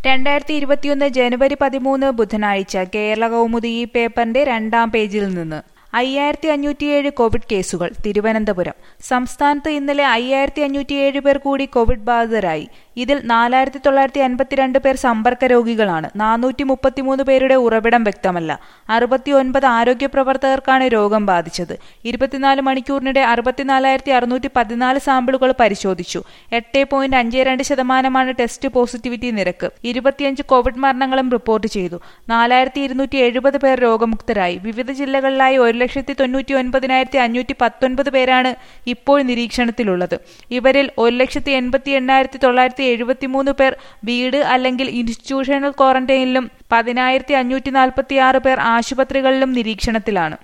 രണ്ടായിരത്തി ഇരുപത്തിയൊന്ന് ജനുവരി പതിമൂന്ന് ബുധനാഴ്ച കേരള കൗമുദി ഈ പേപ്പറിന്റെ രണ്ടാം പേജിൽ നിന്ന് അയ്യായിരത്തി അഞ്ഞൂറ്റിയേഴ് കോവിഡ് കേസുകൾ തിരുവനന്തപുരം സംസ്ഥാനത്ത് ഇന്നലെ അയ്യായിരത്തി അഞ്ഞൂറ്റിയേഴ് പേർ കൂടി കോവിഡ് ബാധിതരായി ഇതിൽ നാലായിരത്തി തൊള്ളായിരത്തി അൻപത്തിരണ്ട് പേർ സമ്പർക്ക രോഗികളാണ് നാനൂറ്റി മുപ്പത്തിമൂന്ന് പേരുടെ ഉറവിടം വ്യക്തമല്ല അറുപത്തിയൊൻപത് ആരോഗ്യ പ്രവർത്തകർക്കാണ് രോഗം ബാധിച്ചത് ഇരുപത്തിനാല് മണിക്കൂറിനിടെ അറുപത്തിനാലായിരത്തി അറുന്നൂറ്റി പതിനാല് സാമ്പിളുകൾ പരിശോധിച്ചു എട്ട് പോയിന്റ് അഞ്ച് രണ്ട് ശതമാനമാണ് ടെസ്റ്റ് പോസിറ്റിവിറ്റി നിരക്ക് ഇരുപത്തിയഞ്ച് കോവിഡ് മരണങ്ങളും റിപ്പോർട്ട് ചെയ്തു നാലായിരത്തി ഇരുന്നൂറ്റി എഴുപത് പേർ രോഗമുക്തരായി വിവിധ ജില്ലകളിലായി ഒരു ലക്ഷത്തി തൊണ്ണൂറ്റി ഒൻപതിനായിരത്തി അഞ്ഞൂറ്റി പത്തൊൻപത് പേരാണ് ഇപ്പോൾ നിരീക്ഷണത്തിലുള്ളത് ഇവരിൽ ഒരു ലക്ഷത്തി എൺപത്തി എണ്ണായിരത്തി തൊള്ളായിരത്തി എഴുപത്തിമൂന്ന് പേർ വീട് അല്ലെങ്കിൽ ഇൻസ്റ്റിറ്റ്യൂഷണൽ ക്വാറന്റൈനിലും പതിനായിരത്തി അഞ്ഞൂറ്റി നാൽപ്പത്തി ആറ് പേർ ആശുപത്രികളിലും നിരീക്ഷണത്തിലാണ്